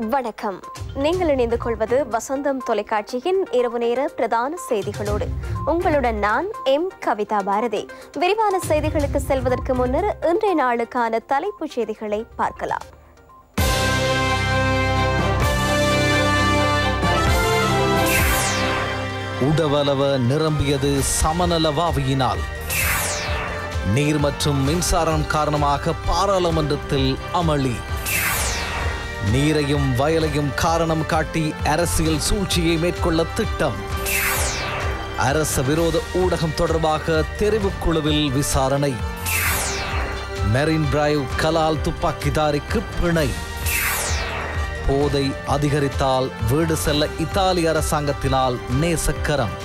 வணக்கம் நீங்கள் இணைந்து கொள்வது வசந்தம் தொலைக்காட்சியின் இரவு நேர பிரதான செய்திகளோடு உங்களுடன் நான் எம் கவிதா பாரதி விரிவான செய்திகளுக்கு செல்வதற்கு முன்னர் இன்றைய நாளுக்கான தலைப்புச் செய்திகளை பார்க்கலாம் உடவளவ நிரம்பியது சமநலவாவியினால் நீர் மற்றும் மின்சாரம் காரணமாக பாராளுமன்றத்தில் அமளி நீரையும் வயலையும் காரணம் காட்டி அரசியல் சூழ்ச்சியை மேற்கொள்ள திட்டம் அரச விரோத ஊடகம் தொடர்பாக தெரிவுக்குழுவில் விசாரணை மெரின் டிரைவ் கலால் துப்பாக்கிதாரிக்கு பிணை போதை அதிகரித்தால் வீடு செல்ல இத்தாலி அரசாங்கத்தினால் நேசக்கரம்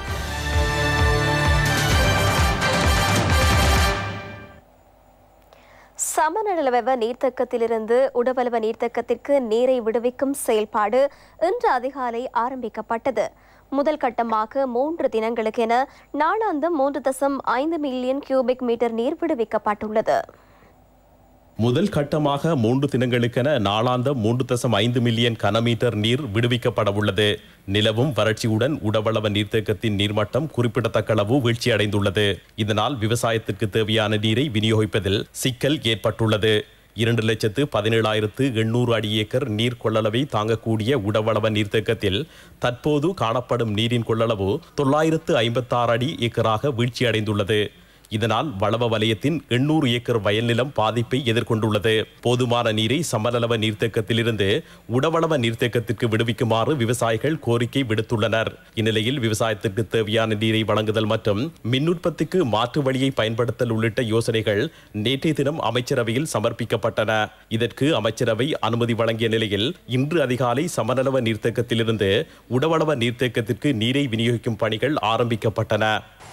சமநலவ நீர்த்தக்கத்திலிருந்து உடவளவ நீர்த்தக்கத்திற்கு நீரை விடுவிக்கும் செயல்பாடு இன்று அதிகாலை ஆரம்பிக்கப்பட்டது முதல் கட்டமாக மூன்று தினங்களுக்கென நாளாந்தம் மூன்று தசம் ஐந்து மில்லியன் கியூபிக் மீட்டர் நீர் விடுவிக்கப்பட்டுள்ளது முதல் கட்டமாக மூன்று தினங்களுக்கென நாளாந்தம் மூன்று தசம் ஐந்து மில்லியன் கனமீட்டர் நீர் விடுவிக்கப்பட உள்ளது நிலவும் வறட்சியுடன் உடவளவ நீர்த்தேக்கத்தின் நீர்மட்டம் குறிப்பிடத்தக்க அளவு வீழ்ச்சியடைந்துள்ளது இதனால் விவசாயத்திற்கு தேவையான நீரை விநியோகிப்பதில் சிக்கல் ஏற்பட்டுள்ளது இரண்டு லட்சத்து பதினேழாயிரத்து எண்ணூறு அடி ஏக்கர் நீர் கொள்ளளவை தாங்கக்கூடிய உடவளவ நீர்த்தேக்கத்தில் தற்போது காணப்படும் நீரின் கொள்ளளவு தொள்ளாயிரத்து ஐம்பத்தாறு அடி ஏக்கராக வீழ்ச்சியடைந்துள்ளது இதனால் வளவ வலயத்தின் எண்ணூறு ஏக்கர் வயல் நிலம் பாதிப்பை எதிர்கொண்டுள்ளது போதுமான நீரை சமநலவ நீர்த்தேக்கத்திலிருந்து உடவளவ நீர்த்தேக்கத்திற்கு விடுவிக்குமாறு விவசாயிகள் கோரிக்கை விடுத்துள்ளனர் இந்நிலையில் விவசாயத்திற்கு தேவையான நீரை வழங்குதல் மற்றும் மின் உற்பத்திக்கு மாற்று வழியை பயன்படுத்தல் உள்ளிட்ட யோசனைகள் நேற்றைய தினம் அமைச்சரவையில் சமர்ப்பிக்கப்பட்டன இதற்கு அமைச்சரவை அனுமதி வழங்கிய நிலையில் இன்று அதிகாலை சமநலவ நீர்த்தேக்கத்திலிருந்து உடவளவ நீர்த்தேக்கத்திற்கு நீரை விநியோகிக்கும் பணிகள் ஆரம்பிக்கப்பட்டன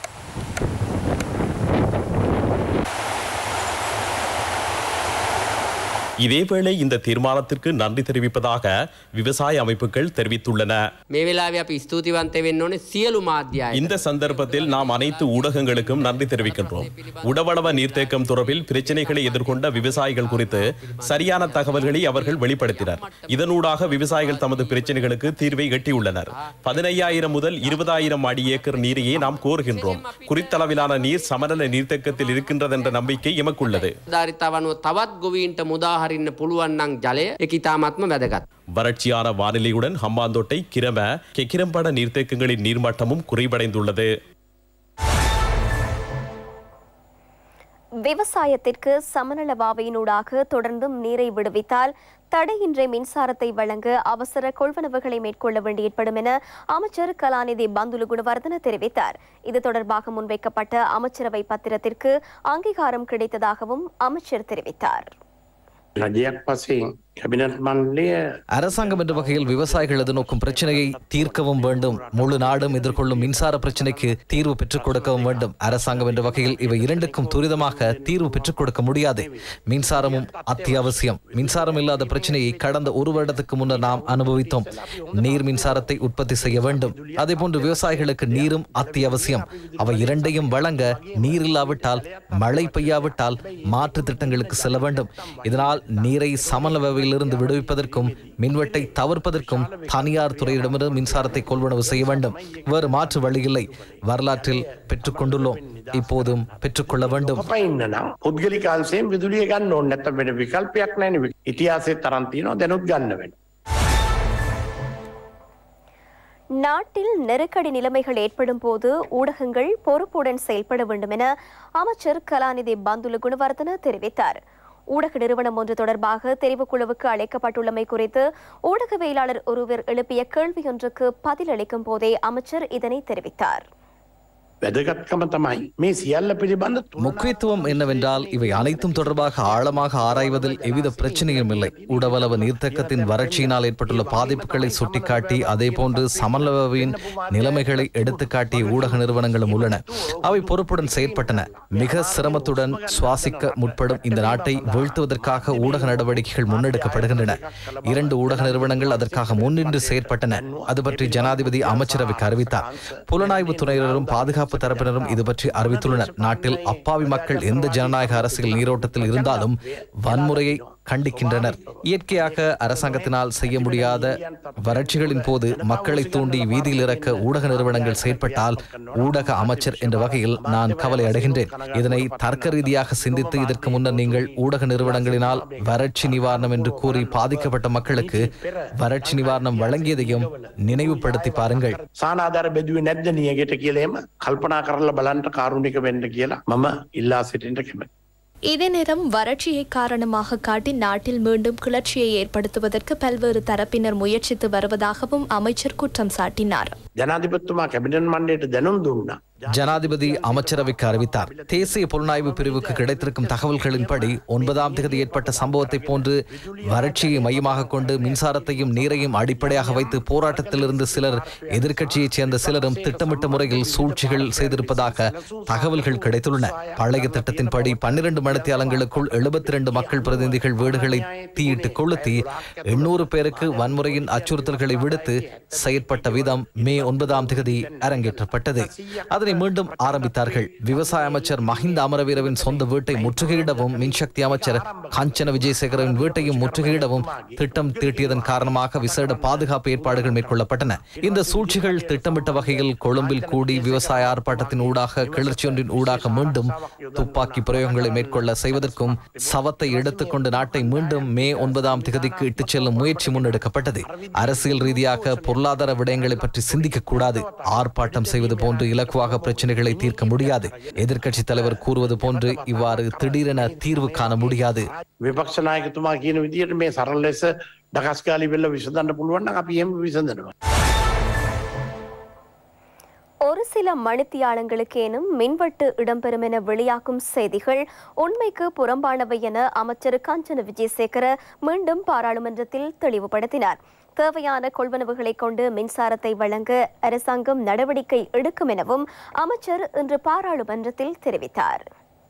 இதேவேளை இந்த தீர்மானத்திற்கு நன்றி தெரிவிப்பதாக விவசாய அமைப்புகள் தெரிவித்துள்ளன මේ වෙලාවේ අපි ස්තුතිවන්ත වෙන්න ඕනේ සියලු මාධ්‍යය இந்த சந்தர்ப்பத்தில் நாம் அனைத்து ஊடகங்களுக்கும் நன்றி தெரிவிக்கின்றோம் உடவளவ நீர்த்தேக்கம் தொடர்பில் பிரச்சனைகளை எதிர்கொண்ட விவசாயிகள் குறித்து சரியான தகவல்களை அவர்கள் வெளிப்படுத்தினர் இதனூடாக விவசாயிகள் தமது பிரச்சனைகளுக்கு தீர்வை எட்டியுள்ளனர் பதினையாயிரம் முதல் இருபதாயிரம் அடி ஏக்கர் நீரையே நாம் கோருகின்றோம் குறித்தளவிலான நீர் சமநல நீர்த்தேக்கத்தில் இருக்கின்றது என்ற நம்பிக்கை எமக்குள்ளது ධාරිතාවනුව තවත් ගොවීන්ට මුදාහරින්න පුළුවන්නං ජලය එක ඉතාමත්ම වැදගත්. வறட்சியான வானிலையுடன் ஹம்பாந்தோட்டை கிரம கெக்கிரம்பட நீர்த்தேக்கங்களின் நீர்மட்டமும் குறைவடைந்துள்ளது விவசாயத்திற்கு சமநலவாவையினூடாக தொடர்ந்தும் நீரை விடுவித்தால் தடையின்றி மின்சாரத்தை வழங்க அவசர கொள்வனவுகளை மேற்கொள்ள வேண்டி ஏற்படும் என அமைச்சர் கலாநிதி பந்துலு குணவர்தன தெரிவித்தார் இது தொடர்பாக முன்வைக்கப்பட்ட அமைச்சரவை பத்திரத்திற்கு அங்கீகாரம் கிடைத்ததாகவும் அமைச்சர் தெரிவித்தார் රජයක් වසයෙන් කැබිනට් මණ්ඩලය அரசாங்கம் என்ற வகையில் விவசாயிகள் எதிர்நோக்கும் பிரச்சனையை தீர்க்கவும் வேண்டும் முழு நாடும் எதிர்கொள்ளும் மின்சார பிரச்சனைக்கு தீர்வு பெற்றுக் கொடுக்கவும் வேண்டும் அரசாங்கம் என்ற வகையில் இவை இரண்டுக்கும் துரிதமாக தீர்வு பெற்றுக் கொடுக்க முடியாது மின்சாரமும் அத்தியாவசியம் மின்சாரம் இல்லாத பிரச்சனையை கடந்த ஒரு வருடத்துக்கு முன்னர் நாம் அனுபவித்தோம் நீர் மின்சாரத்தை உற்பத்தி செய்ய வேண்டும் அதே போன்று விவசாயிகளுக்கு நீரும் அத்தியாவசியம் அவை இரண்டையும் வழங்க நீர் இல்லாவிட்டால் மழை பெய்யாவிட்டால் மாற்று திட்டங்களுக்கு செல்ல வேண்டும் இதனால் நீரை சமநலவையிலிருந்து விடுவிப்பதற்கும் மின்வெட்டை தவிர்ப்பதற்கும் தனியார் துறையிடமிருந்து மின்சாரத்தை கொள்வனவு செய்ய வேண்டும் வேறு மாற்று வழியில்லை வரலாற்றில் பெற்றுக்கொண்டுள்ளோம் இப்போதும் பெற்றுக்கொள்ள வேண்டும் අප ඉන්න නම් පුද්ගලිකාන්සයෙන් විදුලිය ගන්න ඕන්න නැත වෙන විකල්පයක් නැන ඉතිහාසය තරන්තියනවා දැනුත් ගන්න වෙන. நாட்டில் நெருக்கடி நிலைமைகள் ஏற்படும் போது ஊடகங்கள் பொறுப்புடன் செயல்பட வேண்டும் என அமைச்சர் கலாநிதி பந்துலு குணவர்தன தெரிவித்தார் ஊடக நிறுவனம் ஒன்று தொடர்பாக தெரிவுக்குழுவுக்கு அழைக்கப்பட்டுள்ளமை குறித்து ஊடகவியலாளர் ஒருவர் எழுப்பிய கேள்வியொன்றுக்கு பதிலளிக்கும் போதே அமைச்சர் இதனை தெரிவித்தார் වැදගත්කම තමයි මේ සියල්ල පිළිබඳ තුන முக்கியத்துவம் என்னவென்றால் இவை அனைத்தும் தொடர்பாக ஆழமாக ஆராய்வதில் எவ்வித பிரச்சனையும் இல்லை உடவளவு நீர்த்தக்கத்தின் வறட்சியினால் ஏற்பட்டுள்ள பாதிப்புகளை சுட்டிக்காட்டி அதே போன்று சமநலவின் நிலைமைகளை எடுத்துக்காட்டிய ஊடக நிறுவனங்களும் உள்ளன அவை பொறுப்புடன் செயற்பட்டன மிக சிரமத்துடன் சுவாசிக்க முற்படும் இந்த நாட்டை வீழ்த்துவதற்காக ஊடக நடவடிக்கைகள் முன்னெடுக்கப்படுகின்றன இரண்டு ஊடக நிறுவனங்கள் அதற்காக முன்னின்று செயற்பட்டன அது பற்றி ஜனாதிபதி அமைச்சரவைக்கு அறிவித்தார் புலனாய்வு துறையினரும் பாதுகாப்பு பாதுகாப்பு தரப்பினரும் இது பற்றி அறிவித்துள்ளனர் நாட்டில் அப்பாவி மக்கள் எந்த ஜனநாயக அரசியல் நீரோட்டத்தில் இருந்தாலும் வன்முறையை கண்டிக்கின்றனர் இயற்கையாக அரசாங்கத்தினால் செய்ய முடியாத வறட்சிகளின் போது மக்களை தூண்டி வீதியில் இறக்க ஊடக நிறுவனங்கள் செயற்பட்டால் ஊடக அமைச்சர் என்ற வகையில் நான் கவலை அடைகின்றேன் இதனை தர்க்க ரீதியாக சிந்தித்து இதற்கு முன்னர் நீங்கள் ஊடக நிறுவனங்களினால் வறட்சி நிவாரணம் என்று கூறி பாதிக்கப்பட்ட மக்களுக்கு வறட்சி நிவாரணம் வழங்கியதையும் நினைவுபடுத்தி பாருங்கள் සානාධර බෙදුවේ නැද්ද නියගෙට කියලේම කල්පනා කරලා බලන්ට කාරුණික වෙන්න කියලා මම ඉල්ලා සිටින්ට කැමති. இதே நேரம் வறட்சியை காரணமாக காட்டி நாட்டில் மீண்டும் கிளர்ச்சியை ஏற்படுத்துவதற்கு பல்வேறு தரப்பினர் முயற்சித்து வருவதாகவும் அமைச்சர் குற்றம் சாட்டினார் ජනාධිපත්තුමා කැබිනන් මණ්ඩයට දැනුම් දුන්නා. ஜனாதிபதி அமைச்சரவைக்கு அறிவித்தார் தேசிய புலனாய்வு பிரிவுக்கு கிடைத்திருக்கும் தகவல்களின்படி ஒன்பதாம் தேதி ஏற்பட்ட சம்பவத்தை போன்று வறட்சியை மையமாக கொண்டு மின்சாரத்தையும் நீரையும் அடிப்படையாக வைத்து போராட்டத்திலிருந்து சிலர் எதிர்க்கட்சியைச் சேர்ந்த சிலரும் திட்டமிட்ட முறையில் சூழ்ச்சிகள் செய்திருப்பதாக தகவல்கள் கிடைத்துள்ளன பழைய திட்டத்தின்படி பன்னிரண்டு மணித்தியாலங்களுக்குள் எழுபத்தி ரெண்டு மக்கள் பிரதிநிதிகள் வீடுகளை தீயிட்டு கொளுத்தி எண்ணூறு பேருக்கு வன்முறையின் அச்சுறுத்தல்களை விடுத்து செயற்பட்ட விதம் மே ஒன்பதாம் தேதி அரங்கேற்றப்பட்டது அதனை மீண்டும் ஆரம்பித்தார்கள் விவசாய அமைச்சர் மஹிந்த அமரவீரவின் சொந்த வீட்டை முற்றுகையிடவும் மின்சக்தி அமைச்சர் காஞ்சன விஜயசேகரவின் வீட்டையும் முற்றுகையிடவும் திட்டம் தீட்டியதன் காரணமாக விசேட பாதுகாப்பு ஏற்பாடுகள் மேற்கொள்ளப்பட்டன இந்த சூழ்ச்சிகள் திட்டமிட்ட வகையில் கொழும்பில் கூடி விவசாய ஆர்ப்பாட்டத்தின் ஊடாக கிளர்ச்சியொன்றின் ஊடாக மீண்டும் துப்பாக்கி பிரயோகங்களை மேற்கொள்ள செய்வதற்கும் சவத்தை எடுத்துக்கொண்டு நாட்டை மீண்டும் மே ஒன்பதாம் திகதிக்கு இட்டுச் செல்லும் முயற்சி முன்னெடுக்கப்பட்டது அரசியல் ரீதியாக பொருளாதார விடயங்களை பற்றி சிந்திக்க கூடாது ஆர்ப்பாட்டம் செய்வது போன்று இலக்குவாக பிரச்சனைகளை தீர்க்க முடியாது எதிர்க்கட்சி தலைவர் கூறுவது போன்று இவ்வாறு திடீரென தீர்வு காண முடியாது විපක්ෂනායකතුමා කියන විදියට මේ සරල් ලෙස ඩකස්කාලි වෙල්ල විසඳන්න පුළුවන් නම් අපි එම විසඳනවා. ஒரு சில மணித்தியாலங்களுக்கேனும் மின்வெட்டு இடம்பெறும் என வெளியாகும் செய்திகள் உண்மைக்கு புறம்பானவை என அமைச்சர் காஞ்சன விஜயசேகர மீண்டும் பாராளுமன்றத்தில் தெளிவுபடுத்தினார் தேவையான கொள்வனவுகளை கொண்டு மின்சாரத்தை வழங்க அரசாங்கம் நடவடிக்கை எடுக்கும் எனவும் அமைச்சர் இன்று பாராளுமன்றத்தில் தெரிவித்தார்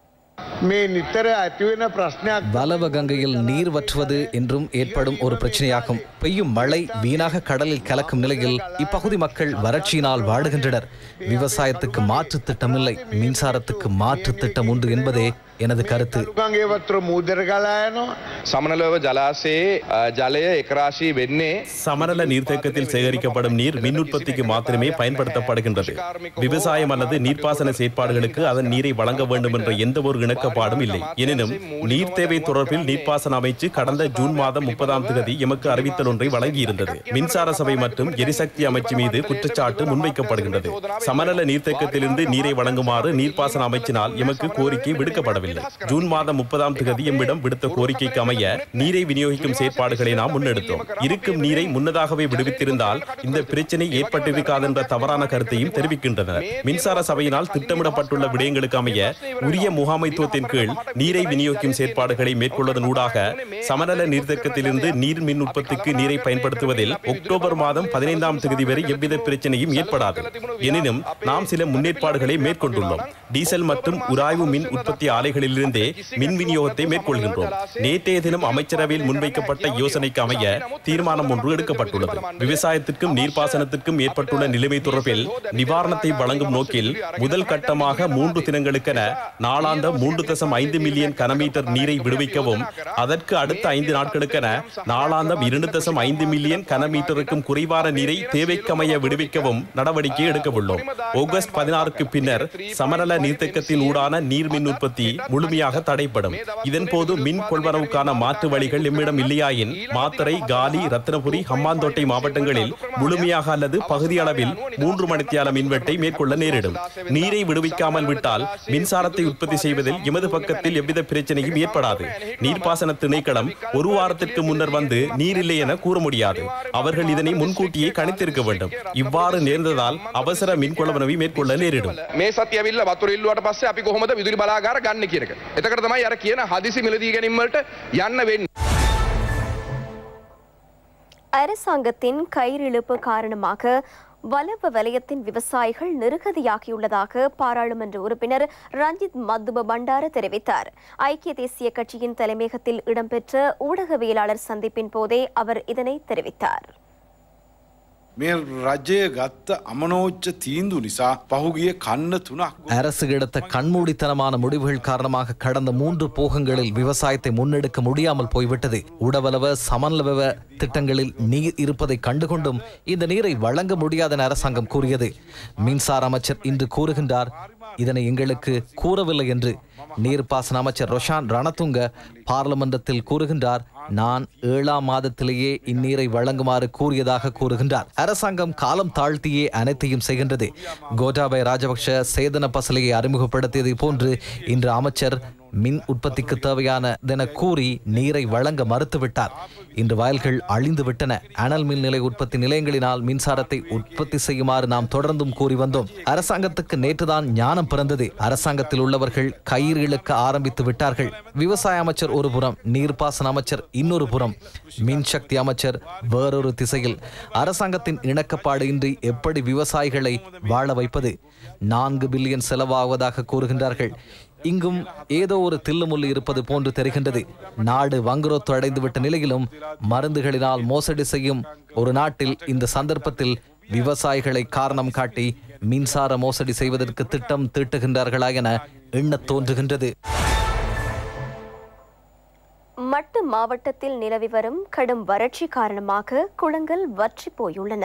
මේ නිතර ඇතිවෙන ප්‍රශ්නයක් வலவ கங்கையில் நீர் வற்றுவது என்றும் ஏற்படும் ஒரு பிரச்சனையாகும் பெய்யும் மழை வீணாக கடலில் கலக்கும் நிலையில் இப்பகுதி மக்கள் வறட்சியினால் வாடுகின்றனர் விவசாயத்துக்கு மாற்று திட்டம் இல்லை மின்சாரத்துக்கு மாற்று திட்டம் உண்டு என்பதே எனது கருத்து ගගේ වතුර මූදර කලායනවා සමනලව ජලාසේ අ, ජලය එකරාශී වෙන්නේ சமநல நீர்த்தேக்கத்தில் சேகரிக்கப்படும் நீர் மின் உற்பத்திக்கு மாத்திரமே பயன்படுத்தப்படுகின்றது விவசாயம் அல்லது நீர்ப்பாசன செயற்பாடுகளுக்கு அதன் நீரை வழங்க வேண்டும் என்ற எந்த ஒரு இணக்கப்பாடும் இல்லை எனினும் நீர் தேவை தொடர்பில் நீர்ப்பாசன அமைச்சு கடந்த ஜூன் மாதம் முப்பதாம் தேதி எமக்கு அறிவித்தல் ஒன்றை வழங்கியிருந்தது மின்சார சபை மற்றும் எரிசக்தி அமைச்சு மீது குற்றச்சாட்டு முன்வைக்கப்படுகின்றது சமநல நீர்த்தேக்கத்திலிருந்து நீரை வழங்குமாறு நீர்ப்பாசன அமைச்சினால் எமக்கு கோரிக்கை விடுக்கப்படவில்லை ஜூன் மாதம் முப்பதாம் தேதி எம்மிடம் விடுத்த கோரிக்கைக்கு அமைய நீரை விநியோகிக்கும் செயற்பாடுகளை நாம் முன்னெடுத்தோம் இருக்கும் நீரை முன்னதாகவே விடுவித்திருந்தால் இந்த பிரச்சனை ஏற்பட்டிருக்காது என்ற தவறான கருத்தையும் தெரிவிக்கின்றனர் மின்சார சபையினால் திட்டமிடப்பட்டுள்ள விடயங்களுக்கு அமைய உரிய முகாமைத்துவத்தின் கீழ் நீரை விநியோகிக்கும் செயற்பாடுகளை மேற்கொள்வதன் ஊடாக சமநல நீர்த்தேக்கத்திலிருந்து நீர் மின் உற்பத்திக்கு நீரை பயன்படுத்துவதில் அக்டோபர் மாதம் பதினைந்தாம் தேதி வரை எவ்வித பிரச்சனையும் ஏற்படாது எனினும் நாம் சில முன்னேற்பாடுகளை மேற்கொண்டுள்ளோம் டீசல் மற்றும் உராய்வு மின் உற்பத்தி ஆலைகளிலிருந்தே மின் விநியோகத்தை மேற்கொள்கின்றோம் நேற்றைய தினம் அமைச்சரவையில் முன்வைக்கப்பட்ட யோசனைக்கு அமைய தீர்மானம் ஒன்று எடுக்கப்பட்டுள்ளது விவசாயத்திற்கும் நீர்ப்பாசனத்திற்கும் ஏற்பட்டுள்ள நிலைமை தொடர்பில் நிவாரணத்தை வழங்கும் நோக்கில் முதல் கட்டமாக மூன்று தினங்களுக்கென நாளாந்த மூன்று தசம் ஐந்து மில்லியன் கனமீட்டர் நீரை விடுவிக்கவும் அதற்கு அடுத்த ஐந்து நாட்களுக்கென நாளாந்தம் இரண்டு தசம் ஐந்து மில்லியன் கனமீட்டருக்கும் குறைவான நீரை தேவைக்கமைய விடுவிக்கவும் நடவடிக்கை எடுக்கவுள்ளோம் ஆகஸ்ட் பதினாறுக்கு பின்னர் சமநல நீர்த்தேக்கத்தின் ஊடான நீர் மின் உற்பத்தி முழுமையாக தடைப்படும் இதன்போது மின் கொள்வனவுக்கான மாற்று வழிகள் எம்மிடம் இல்லையாயின் மாத்தறை காலி ரத்தினபுரி ஹம்மாந்தோட்டை மாவட்டங்களில் முழுமையாக அல்லது பகுதியளவில் மூன்று மணித்தியால மின்வெட்டை மேற்கொள்ள நேரிடும் நீரை விடுவிக்காமல் விட்டால் மின்சாரத்தை உற்பத்தி செய்வதில் எமது பக்கத்தில் எவ்வித பிரச்சனையும் ஏற்படாது நீர்ப்பாசன திணைக்களம் ஒரு வாரத்திற்கு முன்னர் வந்து நீர் இல்லை என கூற முடியாது அவர்கள் இதனை முன்கூட்டியே கணித்திருக்க வேண்டும் இவ்வாறு நேர்ந்ததால் அவசர மின் கொள்வனவை மேற்கொள்ள நேரிடும் මේ සති ඇවිල්ල වතුර ඉල්ලුවට පස්සේ අපි කොහොමද විදුලි බලාගාර ගන්න කියන එක. එතකට තමයි අර කියන හදිසි මිලදී ගැනීම වලට යන්න වෙන්නේ. அரசாங்கத்தின் கயிறிழுப்பு காரணமாக வலவ வலயத்தின் விவசாயிகள் நிருகதியாகியுள்ளதாக பாராளுமன்ற உறுப்பினர் ரஞ்சித் மத்துப பண்டார தெரிவித்தார் ஐக்கிய தேசிய கட்சியின் தலைமையகத்தில் இடம்பெற்ற ஊடகவியலாளர் சந்திப்பின் போதே அவர் இதனை தெரிவித்தார் මේ රජය ගත්ත අමනෝච්ච තීන්දු නිසා පහුගිය කන්න තුනක් அரசு எடுத்த கண்மூடித்தனமான முடிவுகள் காரணமாக கடந்த மூன்று போகங்களில் விவசாயத்தை முன்னெடுக்க முடியாமல் போய்விட்டது உடவளவ சமன்லவ திட்டங்களில் நீர் இருப்பதை கண்டுகொண்டும் இந்த நீரை வழங்க முடியாத என அரசாங்கம் கூறியது மின்சார அமைச்சர் இன்று கூறுகின்றார் இதனை எங்களுக்கு கூறவில்லை என்று நீர்ப்பாசன அமைச்சர் ரொஷான் ரணதுங்க பார்லிமெண்டத்தில் கூறுகின்றார் நான் ஏழாம் மாதத்திலேயே இந்நீரை வழங்குமாறு கூறியதாக கூறுகின்றார் அரசாங்கம் காலம் தாழ்த்தியே அனைத்தையும் செய்கின்றது கோட்டாபய ராஜபக்ஷ சேதன பசலையை அறிமுகப்படுத்தியதை போன்று இன்று அமைச்சர் மின் உற்பத்திக்கு தேவையானதென கூறி நீரை வழங்க மறுத்துவிட்டார் இன்று வயல்கள் அழிந்து விட்டன அனல் மின் நிலை உற்பத்தி நிலையங்களினால் மின்சாரத்தை உற்பத்தி செய்யுமாறு நாம் தொடர்ந்தும் கூறி வந்தோம் அரசாங்கத்துக்கு நேற்றுதான் ஞானம் பிறந்தது அரசாங்கத்தில் உள்ளவர்கள் கயிறு இழுக்க ஆரம்பித்து விட்டார்கள் விவசாய அமைச்சர் ஒரு புறம் நீர்ப்பாசன அமைச்சர் இன்னொரு புறம் மின்சக்தி அமைச்சர் வேறொரு திசையில் அரசாங்கத்தின் இணக்கப்பாடு இன்றி எப்படி விவசாயிகளை வாழ வைப்பது நான்கு பில்லியன் செலவாவதாக கூறுகின்றார்கள் இங்கும் ஏதோ ஒரு தில்லுமுள்ளு இருப்பது போன்று தெரிகின்றது நாடு வங்குரோத்து அடைந்துவிட்ட நிலையிலும் மருந்துகளினால் மோசடி செய்யும் ஒரு நாட்டில் இந்த சந்தர்ப்பத்தில் விவசாயிகளை காரணம் காட்டி மின்சார மோசடி செய்வதற்கு திட்டம் தீட்டுகின்றார்களா என எண்ணத் தோன்றுகின்றது மட்டு மாவட்டத்தில் நிலவி வரும் கடும் வறட்சி காரணமாக குளங்கள் வற்றி போயுள்ளன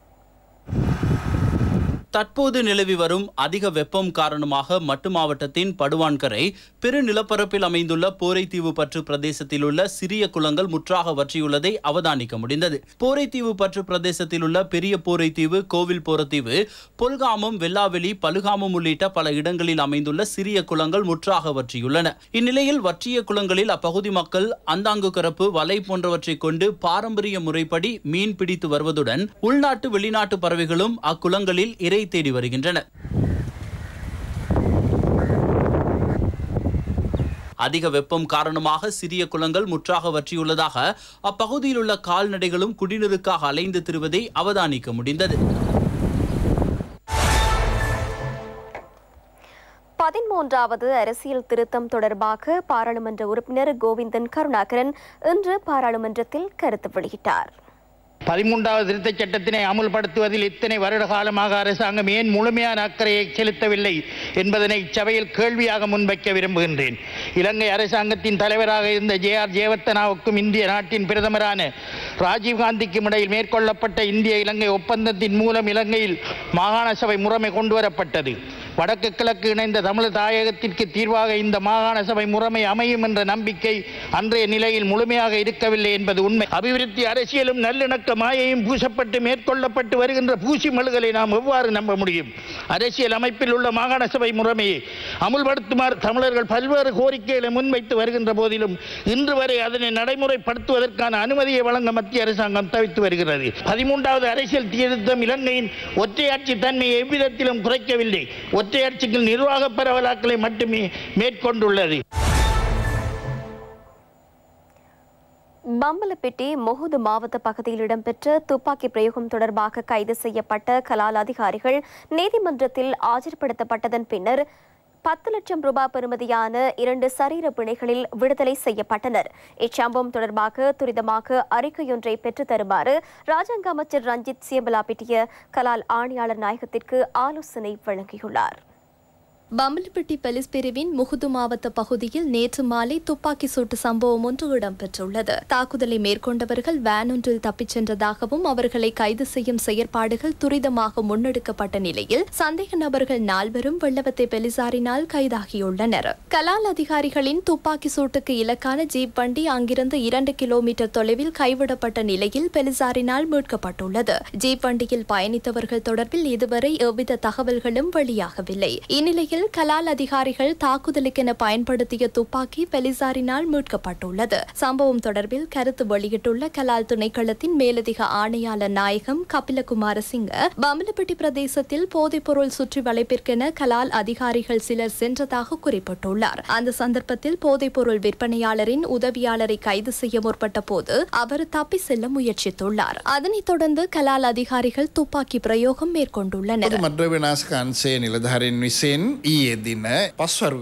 தற்போது நிலவி வரும் அதிக வெப்பம் காரணமாக மட்டு மாவட்டத்தின் படுவான்கரை பெரு நிலப்பரப்பில் அமைந்துள்ள போரைத்தீவு பற்று பிரதேசத்தில் உள்ள சிறிய குளங்கள் முற்றாக வற்றியுள்ளதை அவதானிக்க முடிந்தது போரைத்தீவு பற்று பிரதேசத்தில் உள்ள பெரிய போரைத்தீவு கோவில் போரத்தீவு பொல்காமம் வெல்லாவெளி பலுகாமம் உள்ளிட்ட பல இடங்களில் அமைந்துள்ள சிறிய குளங்கள் முற்றாக வற்றியுள்ளன இந்நிலையில் வற்றிய குளங்களில் அப்பகுதி மக்கள் அந்தாங்கு கரப்பு வலை போன்றவற்றை கொண்டு பாரம்பரிய முறைப்படி மீன் பிடித்து வருவதுடன் உள்நாட்டு வெளிநாட்டு பறவைகளும் அக்குளங்களில் இறை தேடி வருகின்றன அதிக வெப்பம் காரணமாக சிறிய குளங்கள் முற்றாக வற்றியுள்ளதாக அப்பகுதியில் உள்ள கால்நடைகளும் குடிநீருக்காக அலைந்து திரிவதை அவதானிக்க முடிந்தது பதிமூன்றாவது அரசியல் திருத்தம் தொடர்பாக பாராளுமன்ற உறுப்பினர் கோவிந்தன் கருணாகரன் இன்று பாராளுமன்றத்தில் கருத்து வெளியிட்டார் பதிமூன்றாவது திருத்தச் சட்டத்தினை அமுல்படுத்துவதில் இத்தனை வருட காலமாக அரசாங்கம் ஏன் முழுமையான அக்கறையை செலுத்தவில்லை என்பதனை இச்சபையில் கேள்வியாக முன்வைக்க விரும்புகின்றேன் இலங்கை அரசாங்கத்தின் தலைவராக இருந்த ஜே ஆர் ஜெயவர்த்தனாவுக்கும் இந்திய நாட்டின் பிரதமரான ராஜீவ்காந்திக்கும் இடையில் மேற்கொள்ளப்பட்ட இந்திய இலங்கை ஒப்பந்தத்தின் மூலம் இலங்கையில் மாகாண சபை முறைமை கொண்டுவரப்பட்டது வடக்கு கிழக்கு இணைந்த தமிழர் தாயகத்திற்கு தீர்வாக இந்த மாகாண சபை முறைமை அமையும் என்ற நம்பிக்கை அன்றைய நிலையில் முழுமையாக இருக்கவில்லை என்பது உண்மை அபிவிருத்தி அரசியலும் நல்லிணக்க மாயையும் பூசப்பட்டு மேற்கொள்ளப்பட்டு வருகின்ற பூசி மழுகளை நாம் எவ்வாறு நம்ப முடியும் அரசியல் அமைப்பில் உள்ள மாகாண சபை முறைமையை அமுல்படுத்துமாறு தமிழர்கள் பல்வேறு கோரிக்கைகளை முன்வைத்து வருகின்ற போதிலும் இன்று வரை அதனை நடைமுறைப்படுத்துவதற்கான அனுமதியை வழங்க மத்திய அரசாங்கம் தவித்து வருகிறது பதிமூன்றாவது அரசியல் திருத்தம் இலங்கையின் ஒற்றையாட்சி தன்மையை எவ்விதத்திலும் குறைக்கவில்லை ஒற்றையாட்சிக்கு நிர்வாக பரவலாக்களை மட்டுமே மேற்கொண்டுள்ளது பம்பலப்பிட்டி முகுது மாவட்ட பகுதியில் இடம்பெற்ற துப்பாக்கி பிரயோகம் தொடர்பாக கைது செய்யப்பட்ட கலால் அதிகாரிகள் நீதிமன்றத்தில் ஆஜர்படுத்தப்பட்டதன் பின்னர் பத்து லட்சம் ரூபாய் பெறுமதியான இரண்டு சரீர பிணைகளில் விடுதலை செய்யப்பட்டனர் இச்சம்பவம் தொடர்பாக துரிதமாக அறிக்கையொன்றை பெற்றுத் தருமாறு ராஜாங்க அமைச்சர் ரஞ்சித் சியம்பலாபிட்டிய கலால் ஆணையாளர் நாயகத்திற்கு ஆலோசனை வழங்கியுள்ளார் பம்பலப்பட்டி போலீஸ் பிரிவின் முகுது மாவட்ட பகுதியில் நேற்று மாலை துப்பாக்கி சூட்டு சம்பவம் ஒன்று இடம்பெற்றுள்ளது தாக்குதலை மேற்கொண்டவர்கள் வேன் ஒன்றில் தப்பிச் சென்றதாகவும் அவர்களை கைது செய்யும் செயற்பாடுகள் துரிதமாக முன்னெடுக்கப்பட்ட நிலையில் சந்தேக நபர்கள் நால்வரும் வெள்ளவத்தை போலீசாரினால் கைதாகியுள்ளனர் கலால் அதிகாரிகளின் துப்பாக்கி சூட்டுக்கு இலக்கான ஜீப் வண்டி அங்கிருந்து இரண்டு கிலோமீட்டர் தொலைவில் கைவிடப்பட்ட நிலையில் போலீசாரினால் மீட்கப்பட்டுள்ளது ஜீப் வண்டியில் பயணித்தவர்கள் தொடர்பில் இதுவரை எவ்வித தகவல்களும் வெளியாகவில்லை இந்நிலையில் கலால் அதிகாரிகள் தாக்குதலுக்கென பயன்படுத்திய துப்பாக்கி போலீசாரினால் மீட்கப்பட்டுள்ளது சம்பவம் தொடர்பில் கருத்து வெளியிட்டுள்ள கலால் துணைக்களத்தின் மேலதிக ஆணையாளர் நாயகம் கபிலகுமார சிங்க பம்பலப்பட்டி பிரதேசத்தில் போதைப்பொருள் சுற்றி வளைப்பிற்கென கலால் அதிகாரிகள் சிலர் சென்றதாக குறிப்பிட்டுள்ளார் அந்த சந்தர்ப்பத்தில் போதைப்பொருள் விற்பனையாளரின் உதவியாளரை கைது செய்ய முற்பட்ட போது அவர் தப்பி செல்ல முயற்சித்துள்ளார் அதனைத் தொடர்ந்து கலால் அதிகாரிகள் துப்பாக்கி பிரயோகம் மேற்கொண்டுள்ளனர் මද්‍රව්‍ය නාශක අංශයේ නිලධාරීන් විසින් ඊයේ දින පස්වරුවේදී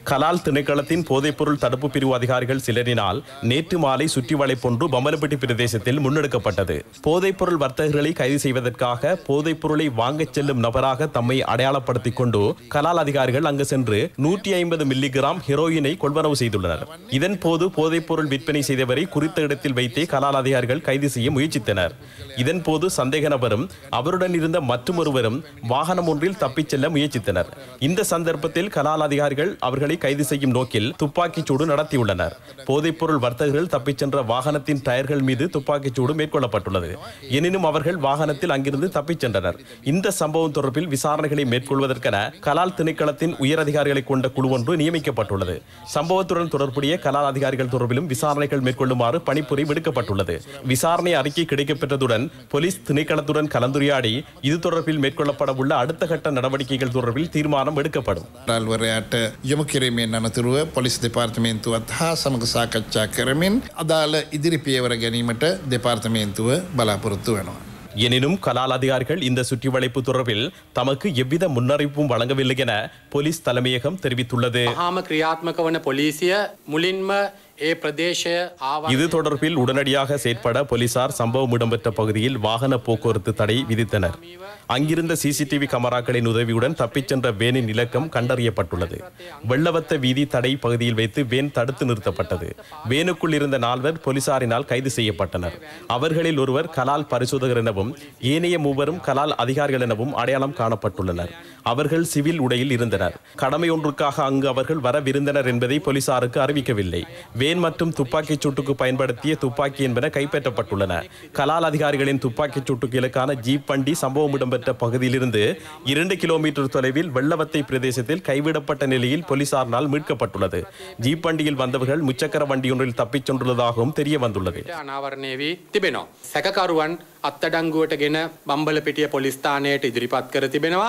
கலால் திணைக்களத்தின் போதைப்பொருள் தடுப்பு பிரிவு அதிகாரிகள் சிலரினால் நேற்று மாலை சுற்றி வளைப்பொன்று பம்பலப்பட்டி பிரதேசத்தில் முன்னெடுக்கப்பட்டது போதைப்பொருள் வர்த்தகர்களை கைது செய்வதற்காக போதைப்பொருளை வாங்கச் செல்லும் நபராக தம்மை அடையாளப்படுத்திக் கொண்டு கலால் அதிகாரிகள் அங்கு சென்று நூற்றி ஐம்பது மில்லிகிராம் ஹெரோயினை கொள்வனவு செய்துள்ளனர் இதன் போது போதைப்பொருள் விற்பனை செய்தவரை குறித்த இடத்தில் வைத்தே கலால் அதிகாரிகள் கைது செய்ய முயற்சித்தனர் இதன் போது சந்தேக நபரும் அவருடன் இருந்த மற்றொருவரும் வாகனம் ஒன்றில் தப்பிச் செல்ல முயற்சித்தனர் இந்த சந்தர்ப்பத்தில் கலால் அதிகாரிகள் அவர்களை கைது செய்யும் நோக்கில் துப்பாக்கிச் சூடு நடத்தியுள்ளனர் போதைப்பொருள் வர்த்தகர்கள் தப்பிச் சென்ற வாகனத்தின் டயர்கள் மீது துப்பாக்கிச் சூடு மேற்கொள்ளப்பட்டுள்ளது எனினும் அவர்கள் வாகனத்தில் அங்கிருந்து தப்பிச் சென்றனர் இந்த சம்பவம் தொடர்பில் விசாரணைகளை மேற்கொள்வதற்கென கலால் திணைக்களத்தின் உயர் அதிகாரிகளை கொண்ட குழு ஒன்று நியமிக்கப்பட்டுள்ளது சம்பவத்துடன் தொடர்புடைய கலால் அதிகாரிகள் தொடர்பிலும் விசாரணைகள் மேற்கொள்ளுமாறு பணிப்புரை விடுக்கப்பட்டுள்ளது விசாரணை அறிக்கை கிடைக்கப்பெற்றதுடன் போலீஸ் திணைக்களத்துடன் கலந்துரையாடி இது தொடர்பில் மேற்கொள்ளப்பட உள்ள அடுத்த கட்ட நடவடிக்கைகள் தொடர்பில் தீர்மானம் எடுக்கப்படும் රල්වරයාට යොමු කිරීමෙන් අනතුරුව පොලිස් දෙපාර්තමේන්තුවත් හා සමඟ සාකච්ඡා කරමින් අදාළ ඉදිරි පියවර ගැනීමට දෙපාර්තමේන්තුව බලාපොරොත්තු වෙනවා. எனினும் கலால் அதிகாரிகள் இந்த சுற்றி வளைப்பு தொடர்பில் தமக்கு எவ்வித முன்னறிவிப்பும் வழங்கவில்லை என போலீஸ் தலைமையகம் தெரிவித்துள்ளது හාම ක්‍රියාත්මක වන පොලිසිය මුලින්ම ඒ ප්‍රදේශය ආව இது தொடர்பில் உடனடியாக செயற்பட போலீசார் சம்பவம் இடம்பெற்ற பகுதியில் வாகன போக்குவரத்து தடை விதித்தனர் அங்கிருந்த சிசிடிவி கமராக்களின் உதவியுடன் தப்பிச் சென்ற வேனின் இலக்கம் கண்டறியப்பட்டுள்ளது வெள்ளவத்த வீதி தடை பகுதியில் வைத்து வேன் தடுத்து நிறுத்தப்பட்டது வேனுக்குள் இருந்த நால்வர் போலீசாரினால் கைது செய்யப்பட்டனர் அவர்களில் ஒருவர் கலால் பரிசோதகர் எனவும் ஏனைய மூவரும் கலால் அதிகாரிகள் எனவும் அடையாளம் காணப்பட்டுள்ளனர் அவர்கள் சிவில் உடையில் இருந்தனர் கடமை ஒன்றுக்காக அங்கு அவர்கள் வரவிருந்தனர் என்பதை போலீசாருக்கு அறிவிக்கவில்லை வேன் மற்றும் துப்பாக்கிச் சூட்டுக்கு பயன்படுத்திய துப்பாக்கி என்பன கைப்பற்றப்பட்டுள்ளன கலால் அதிகாரிகளின் துப்பாக்கிச் சூட்டுக்கு இலக்கான ஜீப் வண்டி சம்பவம் இடம்பெற்ற பகுதியிலிருந்து இரண்டு கிலோமீட்டர் தொலைவில் வெள்ளவத்தை பிரதேசத்தில் கைவிடப்பட்ட நிலையில் போலீசாரினால் மீட்கப்பட்டுள்ளது ஜீப் வண்டியில் வந்தவர்கள் முச்சக்கர வண்டியொன்றில் தப்பிச் சென்றுள்ளதாகவும் தெரிய வந்துள்ளது අනාවරණය වී තිබෙනවා. සැකකරුවන් අත්තඩංගුවට ගෙන බම්බල පිටිය පොලිස්ථානයට ඉදිරිපත් කර තිබෙනවා.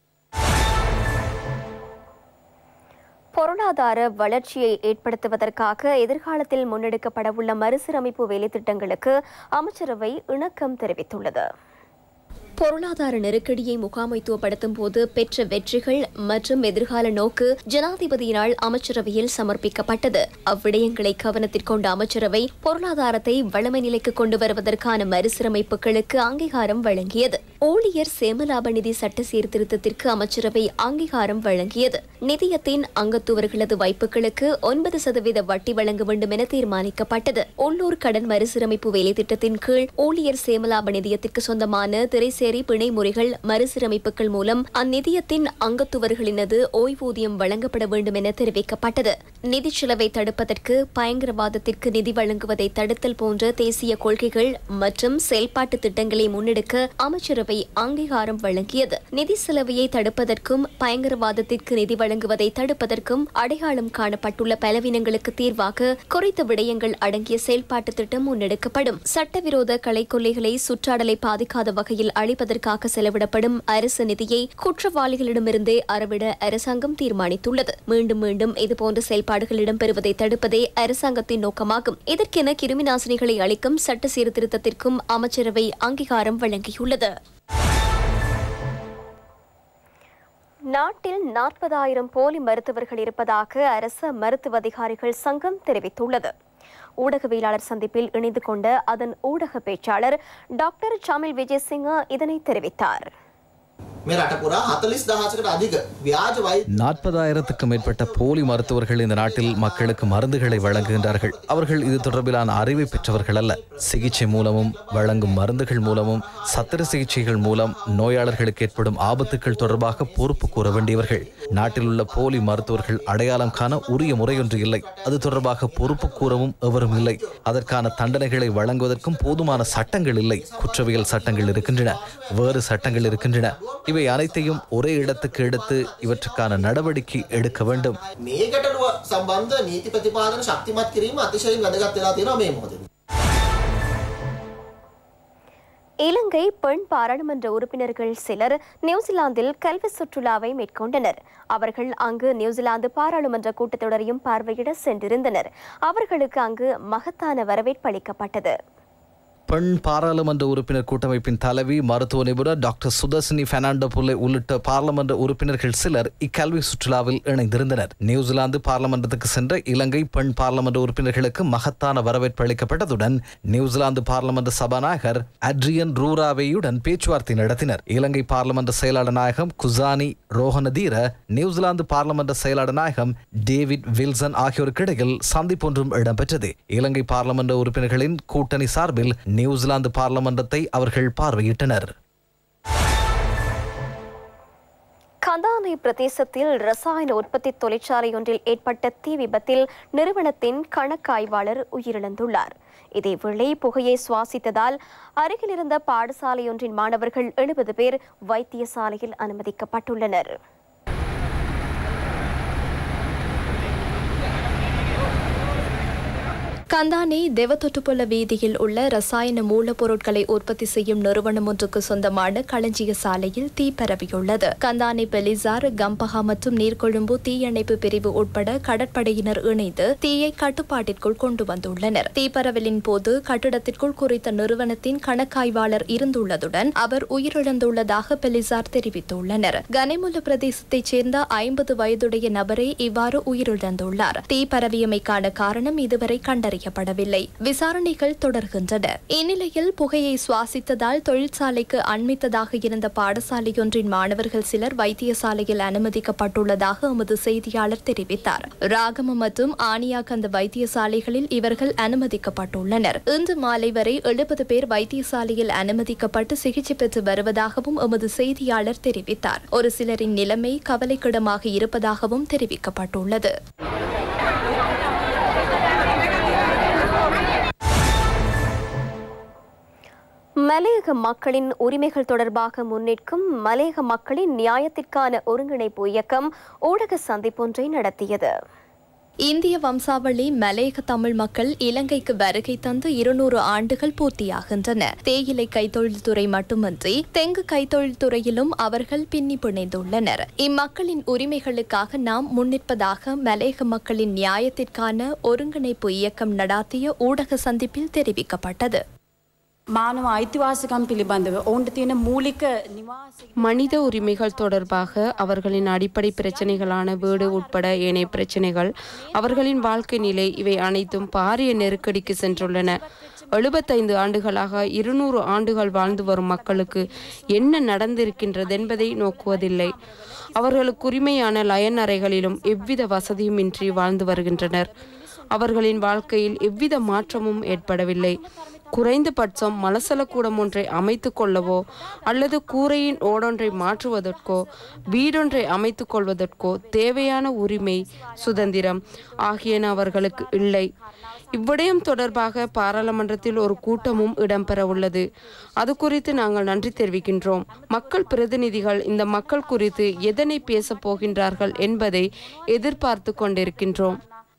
பொருளாதார வளர்ச்சியை ஏற்படுத்துவதற்காக எதிர்காலத்தில் முன்னெடுக்கப்படவுள்ள மறுசீரமைப்பு வேலைத்திட்டங்களுக்கு அமைச்சரவை இணக்கம் தெரிவித்துள்ளது பொருளாதார நெருக்கடியை முகாமைத்துவப்படுத்தும் போது பெற்ற வெற்றிகள் மற்றும் எதிர்கால நோக்கு ஜனாதிபதியினால் அமைச்சரவையில் சமர்ப்பிக்கப்பட்டது அவ்விடயங்களை கவனத்திற்கொண்ட அமைச்சரவை பொருளாதாரத்தை வளமை நிலைக்கு கொண்டு வருவதற்கான மறுசீரமைப்புகளுக்கு அங்கீகாரம் வழங்கியது ஊழியர் சேமலாப நிதி சட்ட சீர்திருத்தத்திற்கு அமைச்சரவை அங்கீகாரம் வழங்கியது நிதியத்தின் அங்கத்துவர்களது வைப்புகளுக்கு ஒன்பது சதவீத வட்டி வழங்க வேண்டும் என தீர்மானிக்கப்பட்டது உள்ளூர் கடன் மறுசீரமைப்பு வேலைத்திட்டத்தின் கீழ் ஊழியர் சேமலாப நிதியத்திற்கு சொந்தமான திரைசேரி பிணை முறைகள் மறுசீரமைப்புகள் மூலம் அந்நிதியத்தின் அங்கத்துவர்களினது ஓய்வூதியம் வழங்கப்பட வேண்டும் என தெரிவிக்கப்பட்டது நிதி செலவை தடுப்பதற்கு பயங்கரவாதத்திற்கு நிதி வழங்குவதை தடுத்தல் போன்ற தேசிய கொள்கைகள் மற்றும் செயல்பாட்டு திட்டங்களை முன்னெடுக்க அமைச்சரவை அங்கீகாரம் வழங்கியது நிதி செலவையை தடுப்பதற்கும் பயங்கரவாதத்திற்கு நிதி வழங்குவதை தடுப்பதற்கும் அடையாளம் காணப்பட்டுள்ள பலவீனங்களுக்கு தீர்வாக குறித்த விடயங்கள் அடங்கிய செயல்பாட்டு திட்டம் முன்னெடுக்கப்படும் சட்டவிரோத கலைக்கொல்லைகளை சுற்றாடலை பாதிக்காத வகையில் அளிப்பதற்காக செலவிடப்படும் அரசு நிதியை குற்றவாளிகளிடமிருந்தே அறவிட அரசாங்கம் தீர்மானித்துள்ளது மீண்டும் மீண்டும் இதுபோன்ற செயல்பாடுகள் இடம்பெறுவதை தடுப்பதே அரசாங்கத்தின் நோக்கமாகும் இதற்கென கிருமி நாசினிகளை அளிக்கும் சட்ட சீர்திருத்தத்திற்கும் அமைச்சரவை அங்கீகாரம் வழங்கியுள்ளது நாட்டில் நாற்பதாயிரம் போலி மருத்துவர்கள் இருப்பதாக அரசு மருத்துவ அதிகாரிகள் சங்கம் தெரிவித்துள்ளது ஊடகவியலாளர் சந்திப்பில் இணைந்து கொண்ட அதன் ஊடக பேச்சாளர் டாக்டர் சாமில் விஜயசிங்க இதனை தெரிவித்தார் මේ රට පුරා 40 දහසකට අධික ව්‍යාජ වෛද්‍ය நாற்பதாயிரத்துக்கும் மேற்பட்ட போலி மருத்துவர்கள் இந்த நாட்டில் மக்களுக்கு மருந்துகளை வழங்குகின்றார்கள் அவர்கள் இது தொடர்பிலான அறிவை பெற்றவர்கள் அல்ல சிகிச்சை மூலமும் வழங்கும் மருந்துகள் மூலமும் சத்திர சிகிச்சைகள் மூலம் நோயாளர்களுக்கு ஏற்படும் ஆபத்துக்கள் தொடர்பாக பொறுப்பு கூற வேண்டியவர்கள் நாட்டில் உள்ள போலி மருத்துவர்கள் அடையாளம் காண உரிய முறையொன்று இல்லை அது தொடர்பாக பொறுப்பு கூறவும் எவரும் இல்லை அதற்கான தண்டனைகளை வழங்குவதற்கும் போதுமான சட்டங்கள் இல்லை குற்றவியல் சட்டங்கள் இருக்கின்றன வேறு சட்டங்கள் இருக்கின்றன இவை அனைத்தையும் ஒரே இடத்துக்கு எடுத்து இவற்றுக்கான நடவடிக்கை எடுக்க வேண்டும் මේ ගැටලුව සම්බන්ධ නීති ප්‍රතිපාදන ශක්තිමත් කිරීම අතිශයින් වැදගත් වෙලා තියෙනවා මේ මොහොතේ. இலங்கை பெண் பாராளுமன்ற உறுப்பினர்கள் சிலர் நியூசிலாந்தில் கல்வி சுற்றுலாவை மேற்கொண்டனர் அவர்கள் அங்கு நியூசிலாந்து பாராளுமன்ற கூட்டத்தொடரையும் பார்வையிட சென்றிருந்தனர் அவர்களுக்கு அங்கு மகத்தான வரவேற்பு அளிக்கப்பட்டது பெண் பாராளுமன்ற உறுப்பினர் கூட்டமைப்பின் தலைவி மருத்துவ நிபுணர் டாக்டர் சுதர்சினி பெர்னாண்டோ புல்லே உள்ளிட்ட பாராளுமன்ற உறுப்பினர்கள் சிலர் இக்கல்வி சுற்றுலாவில் இணைந்திருந்தனர் நியூசிலாந்து பாராளுமன்றத்துக்கு சென்ற இலங்கை பெண் பாராளுமன்ற உறுப்பினர்களுக்கு மகத்தான வரவேற்பு அளிக்கப்பட்டதுடன் நியூசிலாந்து பாராளுமன்ற சபாநாயகர் அட்ரியன் ரூராவேயுடன் பேச்சுவார்த்தை நடத்தினர் இலங்கை பாராளுமன்ற செயலாளர் நாயகம் குசானி ரோஹனதீர நியூசிலாந்து பாராளுமன்ற செயலாளர் நாயகம் டேவிட் வில்சன் ஆகியோருக்கு இடையில் சந்திப்பொன்றும் இடம்பெற்றது இலங்கை பாராளுமன்ற உறுப்பினர்களின் கூட்டணி சார்பில் நியூசிலாந்து பார்லமன்றத்தை அவர்கள் பார்வையிட்டனர் கந்தானை பிரதேசத்தில் ரசாயன உற்பத்தி தொழிற்சாலை ஒன்றில் ஏற்பட்ட தீ விபத்தில் நிறுவனத்தின் கணக்காய்வாளர் உயிரிழந்துள்ளார் இதேவேளை புகையை சுவாசித்ததால் அருகில் இருந்த பாடசாலையொன்றின் மாணவர்கள் எழுபது பேர் வைத்தியசாலையில் அனுமதிக்கப்பட்டுள்ளனர் கந்தானே தெவத்தொட்டுப்பொல வீதியில் உள்ள ரசாயன மூலப்பொருட்களை உற்பத்தி செய்யும் நிறுவனம் ஒன்றுக்கு சொந்தமான களஞ்சிய சாலையில் தீ பரவியுள்ளது கந்தானே பெலிசார் கம்பஹா மற்றும் நீர்கொழும்பு தீயணைப்பு பிரிவு உட்பட கடற்படையினர் இணைந்து தீயை கட்டுப்பாட்டிற்குள் கொண்டு வந்துள்ளனர் தீப்பரவலின் போது கட்டிடத்திற்குள் குறித்த நிறுவனத்தின் கணக்காய்வாளர் இருந்துள்ளதுடன் அவர் உயிரிழந்துள்ளதாக பெலிசார் தெரிவித்துள்ளனர் கனிமுல்ல பிரதேசத்தைச் சேர்ந்த ஐம்பது வயதுடைய நபரே இவ்வாறு உயிரிழந்துள்ளார் தீ பரவியமைக்கான காரணம் இதுவரை கண்டறிய கண்டறியப்படவில்லை விசாரணைகள் தொடர்கின்றன இந்நிலையில் புகையை சுவாசித்ததால் தொழிற்சாலைக்கு அண்மித்ததாக இருந்த பாடசாலையொன்றின் மாணவர்கள் சிலர் வைத்தியசாலையில் அனுமதிக்கப்பட்டுள்ளதாக எமது செய்தியாளர் தெரிவித்தார் ராகம மற்றும் ஆனியாகந்த வைத்தியசாலைகளில் இவர்கள் அனுமதிக்கப்பட்டுள்ளனர் இன்று மாலை வரை எழுபது பேர் வைத்தியசாலையில் அனுமதிக்கப்பட்டு சிகிச்சை பெற்று வருவதாகவும் எமது செய்தியாளர் தெரிவித்தார் ஒரு சிலரின் நிலைமை கவலைக்கிடமாக இருப்பதாகவும் தெரிவிக்கப்பட்டுள்ளது மலையக மக்களின் உரிமைகள் தொடர்பாக முன்னிற்கும் மலையக மக்களின் நியாயத்திற்கான ஒருங்கிணைப்பு இயக்கம் ஊடக சந்திப்பொன்றை நடத்தியது இந்திய வம்சாவளி மலையக தமிழ் மக்கள் இலங்கைக்கு வருகை தந்து இருநூறு ஆண்டுகள் பூர்த்தியாகின்றன தேயிலை கைத்தொழில்துறை மட்டுமின்றி தெங்கு கைத்தொழில்துறையிலும் அவர்கள் பின்னி பிணைந்துள்ளனர் இம்மக்களின் உரிமைகளுக்காக நாம் முன்னிற்பதாக மலையக மக்களின் நியாயத்திற்கான ஒருங்கிணைப்பு இயக்கம் நடாத்திய ஊடக சந்திப்பில் தெரிவிக்கப்பட்டது මානව අයිතිවාසිකම් පිළිබඳව ඔවුන්ට තියෙන මූලික නිවාස மனித உரிமைகள் தொடர்பாக அவர்களின் அடிப்படை பிரச்சனைகளான வீடு உட்பட ஏனைய பிரச்சனைகள் அவர்களின் வாழ்க்கை நிலை இவை அனைத்தும் பாரிய நெருக்கடிக்கு சென்றுள்ளன எழுபத்தைந்து ஆண்டுகளாக இருநூறு ஆண்டுகள் வாழ்ந்து வரும் மக்களுக்கு என்ன நடந்திருக்கின்றது என்பதை நோக்குவதில்லை அவர்களுக்கு உரிமையான லயன் அறைகளிலும் எவ்வித வசதியுமின்றி வாழ்ந்து வருகின்றனர் அவர்களின் வாழ்க்கையில் எவ்வித மாற்றமும் ஏற்படவில்லை குறைந்தபட்சம் மலசலக்கூடம் ஒன்றை அமைத்து கொள்ளவோ அல்லது கூரையின் ஓடொன்றை மாற்றுவதற்கோ வீடொன்றை அமைத்து கொள்வதற்கோ தேவையான உரிமை சுதந்திரம் ஆகியன அவர்களுக்கு இல்லை இவ்விடயம் தொடர்பாக பாராளுமன்றத்தில் ஒரு கூட்டமும் இடம்பெற உள்ளது அது குறித்து நாங்கள் நன்றி தெரிவிக்கின்றோம் மக்கள் பிரதிநிதிகள் இந்த மக்கள் குறித்து எதனை பேசப் போகின்றார்கள் என்பதை எதிர்பார்த்து கொண்டிருக்கின்றோம்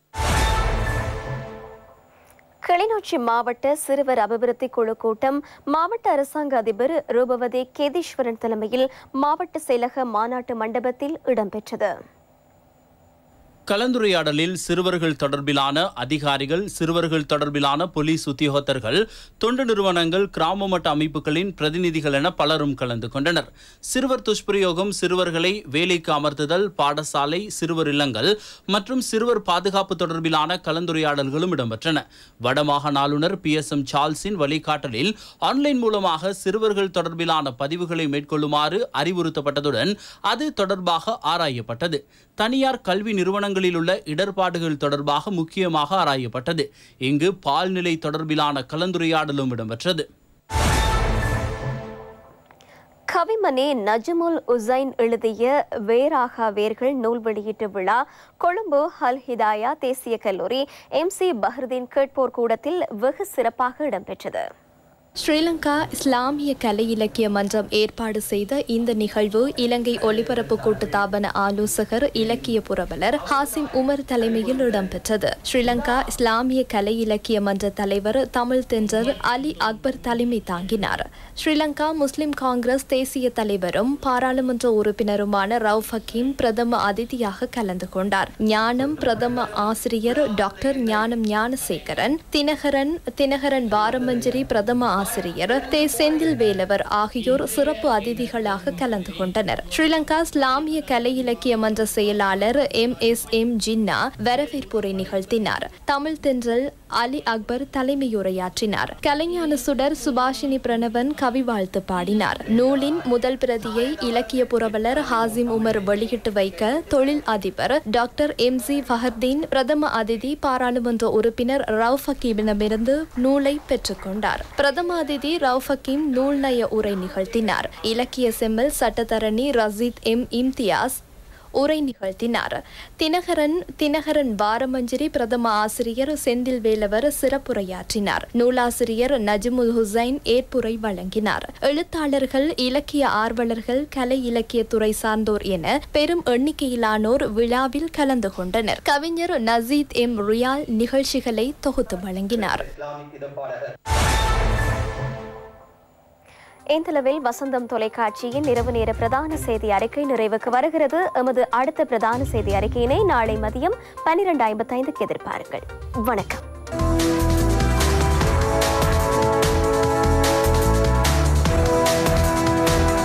கிளிநொச்சி மாவட்ட சிறுவர் அபிவிருத்தி குழு கூட்டம் மாவட்ட அரசாங்க அதிபர் ரூபவதி கேதீஸ்வரன் தலைமையில் மாவட்ட செயலக மாநாட்டு மண்டபத்தில் இடம்பெற்றது கலந்துரையாடலில் சிறுவர்கள் தொடர்பிலான அதிகாரிகள் சிறுவர்கள் தொடர்பிலான போலீஸ் உத்தியோகத்தர்கள் தொண்டு நிறுவனங்கள் கிராம மட்ட அமைப்புகளின் பிரதிநிதிகள் என பலரும் கலந்து கொண்டனர் சிறுவர் துஷ்பிரயோகம் சிறுவர்களை வேலைக்கு அமர்த்துதல் பாடசாலை சிறுவர் இல்லங்கள் மற்றும் சிறுவர் பாதுகாப்பு தொடர்பிலான கலந்துரையாடல்களும் இடம்பெற்றன வடமாகாண ஆளுநர் பி எஸ் எம் சார்ல்ஸின் வழிகாட்டலில் ஆன்லைன் மூலமாக சிறுவர்கள் தொடர்பிலான பதிவுகளை மேற்கொள்ளுமாறு அறிவுறுத்தப்பட்டதுடன் அது தொடர்பாக ஆராயப்பட்டது தனியார் கல்வி நிறுவனங்களில் உள்ள இடர்பாடுகள் தொடர்பாக முக்கியமாக ஆராயப்பட்டது இங்கு பால்நிலை தொடர்பிலான கலந்துரையாடலும் இடம்பெற்றது கவிமணி நஜமுல் உசைன் எழுதிய வேராகா வேர்கள் நூல் வெளியீட்டு விழா கொழும்பு ஹல் ஹிதாயா தேசிய கல்லூரி எம் சி பஹ்ருதீன் கேட்போர் கூடத்தில் வெகு சிறப்பாக இடம்பெற்றது ஸ்ரீலங்கா இஸ்லாமிய கலை இலக்கிய மன்றம் ஏற்பாடு செய்த இந்த நிகழ்வு இலங்கை ஒலிபரப்பு கூட்டுத்தாபன ஆலோசகர் இலக்கிய புரவலர் ஹாசிம் உமர் தலைமையில் இடம்பெற்றது ஸ்ரீலங்கா இஸ்லாமிய கலை இலக்கிய மன்ற தலைவர் தமிழ் தென்றர் அலி அக்பர் தலைமை தாங்கினார் ஸ்ரீலங்கா முஸ்லிம் காங்கிரஸ் தேசிய தலைவரும் பாராளுமன்ற உறுப்பினருமான ரவுப் ஹக்கீம் பிரதம அதிதியாக கலந்து கொண்டார் ஞானம் பிரதம ஆசிரியர் டாக்டர் ஞானம் ஞானசேகரன் தினகரன் தினகரன் பாரமஞ்சரி பிரதம ஆசிரியர் தே செந்தில் வேலவர் ஆகியோர் சிறப்பு அதிதிகளாக கலந்து கொண்டனர் ஸ்ரீலங்கா இஸ்லாமிய கலை இலக்கிய மன்ற செயலாளர் எம் எஸ் எம் ஜின்னா வரவேற்புரை நிகழ்த்தினார் தமிழ் தென்றல் அலி அக்பர் தலைமையுரையாற்றினார் கலைஞான சுடர் சுபாஷினி பிரணவன் கவி வாழ்த்து பாடினார் நூலின் முதல் பிரதியை இலக்கிய புரவலர் ஹாசிம் உமர் வெளியிட்டு வைக்க தொழில் அதிபர் டாக்டர் எம் ஜி ஃபஹர்தீன் பிரதம அதிதி பாராளுமன்ற உறுப்பினர் ரவுஃப் ஹக்கீமிடமிருந்து நூலை பெற்றுக்கொண்டார் பிரதம அதிதி ரவுஃப் ஹக்கீம் நூல் நய உரை நிகழ்த்தினார் இலக்கிய செம்மல் சட்டத்தரணி ரசீத் எம் இம்தியாஸ் உரை நிகழ்த்தினார் தினகரன் தினகரன் வாரமஞ்சரி பிரதம ஆசிரியர் செந்தில் வேலவர் சிறப்புரையாற்றினார் நூலாசிரியர் நஜ்முல் ஹுசைன் ஏற்புரை வழங்கினார் எழுத்தாளர்கள் இலக்கிய ஆர்வலர்கள் கலை இலக்கிய துறை சார்ந்தோர் என பெரும் எண்ணிக்கையிலானோர் விழாவில் கலந்து கொண்டனர் கவிஞர் நசீத் எம் ரியால் நிகழ்ச்சிகளை தொகுத்து வழங்கினார் இந்தளவில் வசந்தம் தொலைக்காட்சியின் இரவு நேர பிரதான செய்தி அறிக்கை நிறைவுக்கு வருகிறது எமது அடுத்த பிரதான செய்தி அறிக்கையினை நாளை மதியம் பன்னிரண்டு ஐம்பத்தைந்துக்கு எதிர்பாருங்கள் வணக்கம்